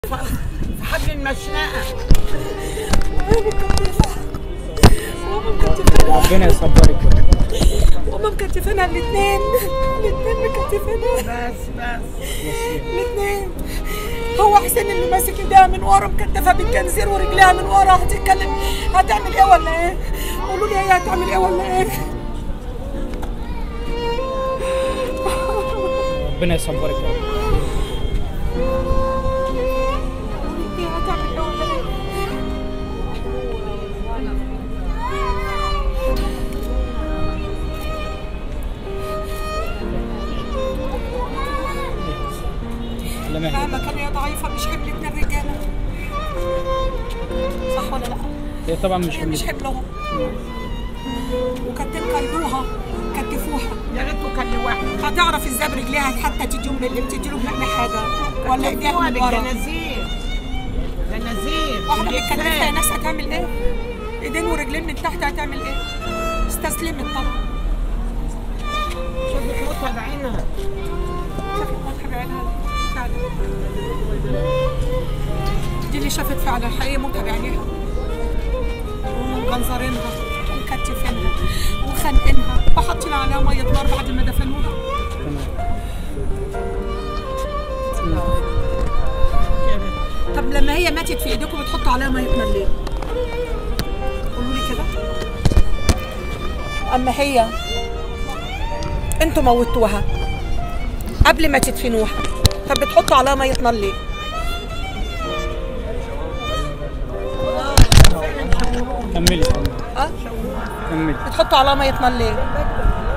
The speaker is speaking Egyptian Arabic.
في حبل المشنقه ماما مكتفانا ربنا يصبرك ماما مكتفانا الاثنين الاثنين مكتفانا بس بس الاثنين هو حسين اللي ماسك ايديها من ورا مكتفه بالجنزير ورجليها من ورا هتتكلم هتعمل ايه ولا ايه؟ قولوا لي هي هتعمل ايه ولا ايه؟ ربنا يصبرك يا رب هي هتعمل ايه ولا ايه؟ لا ما هي. مهما كان هي ضعيفه مش حملتنا الرجاله صح ولا لا؟ هي طبعا مش هي مش حمل حملهم وكانت قيدوها كتفوها يا ريته كان لوحده هتعرف ازاي برجليها حتى تديهم اللي بتديله بنعمل حاجه ولا ايديها هو من ورا بالجنازير جنازير واحده بالإكفاء. بتكتفها يا ناس هتعمل ايه؟ ايدين ورجلين من تحت هتعمل ايه؟ استسلمت طبعا شوفي موتها بعينها شافت واضحه بعينها فعلا دي اللي شافت فعلا الحقيقه موتها بعينيها ومجنزرينها ومكتفينها وخانقينها وحاطين عليها ميه نار بعد ما دفنوها طب لما هي ماتت في ايديكم بتحطوا عليها ميه نار ليه؟ قولوا لي كده اما هي انتوا موتوها قبل ما تدفنوها طب بتحطوا عليها ميه نار ليه؟ كملي كملي اه كملي بتحطوا عليها ميه نار ليه؟